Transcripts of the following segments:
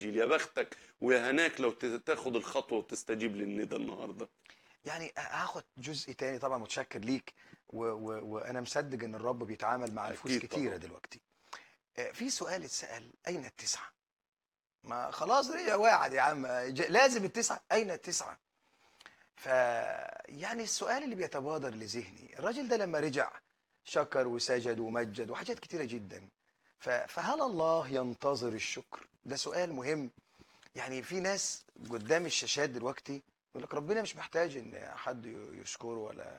يا بختك ويا هناك لو ت- تاخد الخطوه وتستجيب للندى النهارده يعني هاخد جزء تاني طبعا متشكر ليك و و وانا مصدق ان الرب بيتعامل مع نفوس أكيد كتيره طبعاً. دلوقتي آه، في سؤال اتسال اين التسعه ما خلاص رجع واحد يا عم ج- لازم التسعه اين التسعه ف يعني السؤال اللي بيتبادر لذهني الراجل ده لما رجع شكر وسجد ومجد وحاجات كتيره جدا ف... فهل الله ينتظر الشكر ده سؤال مهم يعني في ناس قدام الشاشات دلوقتي يقول لك ربنا مش محتاج ان حد ي- يشكره ولا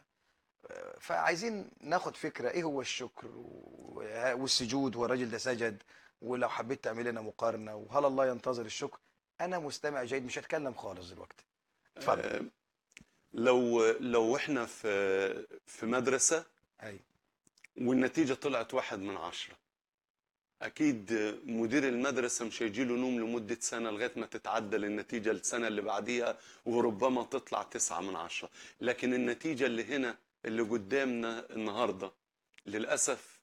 فعايزين ناخد فكره ايه هو الشكر و- والسجود هو الراجل ده سجد ولو حبيت تعمل لنا مقارنه وهل الله ينتظر الشكر انا مستمع جيد مش هتكلم خالص دلوقتي اتفضل آه، لو لو احنا في في مدرسه ايوه والنتيجه طلعت واحد من عشرة اكيد مدير المدرسه مش هيجيله نوم لمده سنه لغايه ما تتعدل النتيجه السنه اللي بعديها وربما تطلع تسعة من عشرة لكن النتيجه اللي هنا اللي قدامنا النهارده للاسف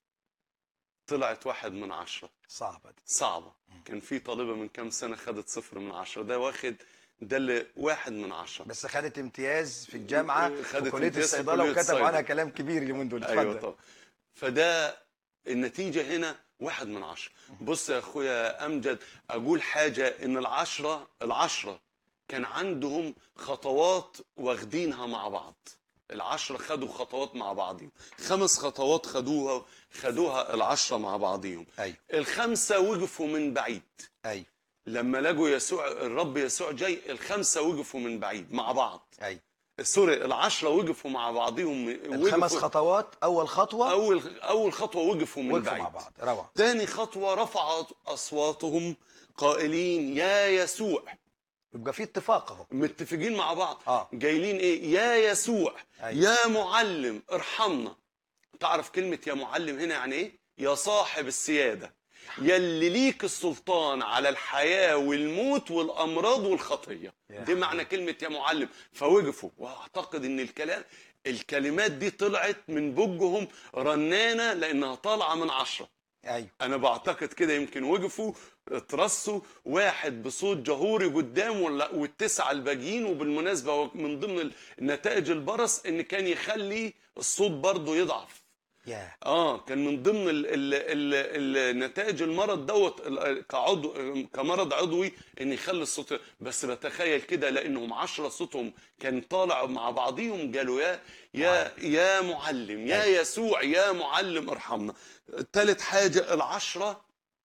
طلعت واحد من عشرة صعبه دي صعبة كان في طالبة من كام سنة خدت صفر من عشرة ده واخد ده اللي واحد من عشرة بس خدت امتياز في الجامعه في خدت كليه امتياز في الصيدله كلية وكتبوا الصيدلة. عنها كلام كبير اليومين دول ايوه اتفضل طبعا فده النتيجة هنا واحد من عشرة بص يا اخويا امجد اقول حاجة ان العشرة العشرة كان عندهم خطوات واخدينها مع بعض العشرة خدوا خطوات مع بعضهم خمس خطوات خدوها خدوها العشرة مع بعضهم ايوه الخمسة وقفوا من بعيد ايوه لما لقوا يسوع الرب يسوع جاي الخمسة وقفوا من بعيد مع بعض ايوه سوري العشرة وقفوا مع بعضهم الخمس وقفوا- خطوات اول خطوه أول أول خطوة وقفوا من وقفوا بعيد مع بعض روعه تاني خطوة رفعت أصواتهم قائلين يا يسوع يبقى في اتفاق اهو متفقين مع بعض اه جايلين إيه يا يسوع أيوة. يا معلم ارحمنا تعرف كلمة يا معلم هنا يعني إيه يا صاحب السيادة يلي ليك السلطان على الحياة والموت والأمراض والخطية يا دي معنى كلمة يا معلم فوقفوا واعتقد ان الكلام الكلمات دي طلعت من بجهم رنانة لانها طالعة من عشرة ايوه انا بعتقد كده يمكن وقفوا اترصوا واحد بصوت جهوري قدام ولا والتسعة الباقيين وبالمناسبة هو من ضمن النتائج البرص ان كان يخلي الصوت برضه يضعف يا اه كان من ضمن ال ال ال النتائج المرض دوت ال- كعضو كمرض عضوي ان يخلي الصوت بس بتخيل كده لانهم عشرة صوتهم كان طالع مع بعضيهم قالوا يا يا يا معلم يا يسوع يا معلم ارحمنا ثالث حاجة العشرة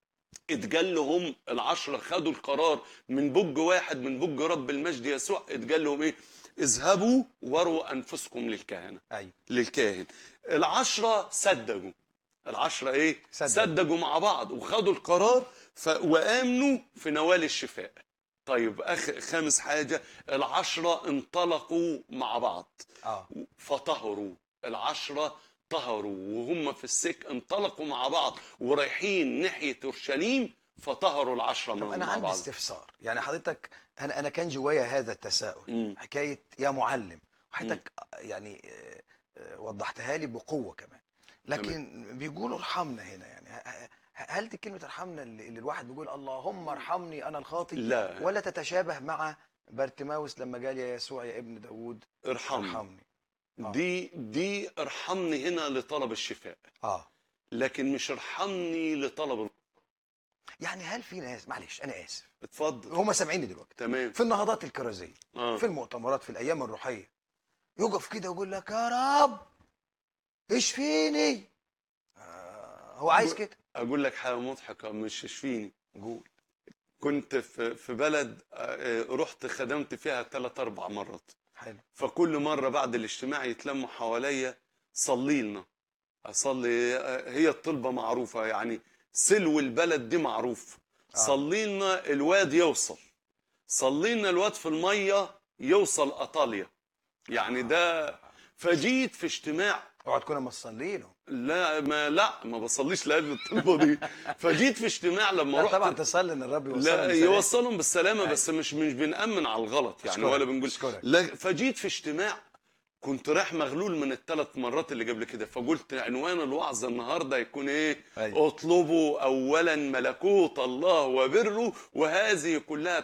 اتقال لهم العشرة خدوا القرار من بج واحد من بج رب المجد يسوع اتقال لهم ايه اذهبوا وروا انفسكم للكهنه ايوه للكاهن العشرة صدقوا العشرة ايه صدقوا. صدقوا مع بعض وخدوا القرار ف... وآمنوا في نوال الشفاء طيب أخ... خامس حاجة العشرة انطلقوا مع بعض اه فطهروا العشرة طهروا وهم في السك انطلقوا مع بعض ورايحين ناحية أورشليم فطهروا العشرة طب مع انا مع عندي بعض استفسار يعني حضرتك انا انا كان جوايا هذا التساؤل مم. حكايه يا معلم وحضرتك يعني آه، آه، وضحتها لي بقوه كمان لكن بيقولوا ارحمنا هنا يعني ه- ه- هل دي كلمه ارحمنا اللي اللي الواحد بيقول اللهم ارحمني انا الخاطئ لا ولا تتشابه مع بارتماوس لما قال يا يسوع يا ابن داوود ارحمني ارحمني آه. دي دي ارحمني هنا لطلب الشفاء اه لكن مش ارحمني لطلب يعني هل في ناس معلش انا اسف اتفضل هم سامعيني دلوقتي تمام في النهضات الكرازيه اه في المؤتمرات في الايام الروحيه يقف كده ويقول لك يا رب اشفيني آه هو عايز كده اقول لك حاجه مضحكه مش يشفيني قول كنت في في بلد آه، آه، رحت خدمت فيها ثلاث اربع مرات حلو فكل مره بعد الاجتماع يتلموا حواليا صلي لنا اصلي آه، هي الطلبه معروفه يعني سلو البلد دي معروف آه. صلي لنا الواد يوصل صلي لنا الواد في الميه يوصل ايطاليا يعني ده فجيت في اجتماع اوعى تكون ما تصلي له لا ما لا ما بصليش لاجل الطلبه دي فجيت في اجتماع لما لا رحت طبعا تصلي ان الرب يوصلنا لا بالسلام. يوصلهم بالسلامه بس مش مش بنأمن على الغلط يعني أشكرك، ولا بنقول أشكرك. لا فجيت في اجتماع كنت رايح مغلول من الثلاث مرات اللي قبل كده فقلت عنوان الوعظ النهارده يكون ايه أيوة. اطلبوا اولا ملكوت الله وبره وهذه كلها